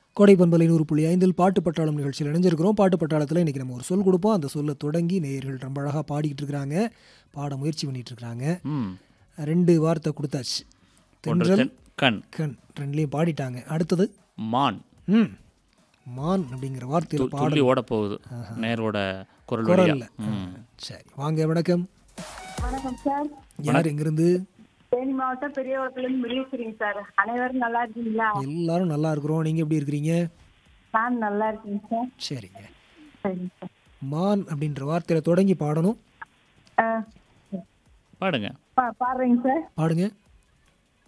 கோடை பண்பலை நூறு புள்ளி ஐந்தில் பாட்டு பட்டாளம் நிகழ்ச்சியில் இணைஞ்சிருக்கிறோம் பாட்டு பட்டாளத்தில் இன்றைக்கி நம்ம ஒரு சொல் கொடுப்போம் அந்த சொல்லை தொடங்கி நேயர்கள் ரொம்ப அழகாக பாடிக்கிட்டு இருக்கிறாங்க பாட முயற்சி பண்ணிட்டு இருக்கிறாங்க ம் ரெண்டு வார்த்தை கொடுத்தாச்சு ஒன்று தென்றல் தென் கண் கண் ரெண்டுலேயும் பாடிட்டாங்க அடுத்தது மான் ம் மான் அப்படிங்கிற வார்த்தையில் து- பாட துள்ளி ஓட போகுது நேரோட குரல் வழியா குரல்ல ம் சரி வாங்க வணக்கம் வணக்கம் சார் யார் எங்கிருந்து தேனி மாவட்டம் பெரியவரத்துலேருந்து வெளியேசுறீங்க சார் அனைவரும் நல்லா இருக்கீங்களா எல்லாரும் நல்லா இருக்கிறோம் நீங்கள் எப்படி இருக்கிறீங்க நான் நல்லா இருக்கேங்க சார் சரிங்க சரிங்க சார் மான் அப்படின்ற வார்த்தையில் தொடங்கி பாடணும் ஆ, பாடுங்க பா- பாடுறீங்க சார் பாடுங்க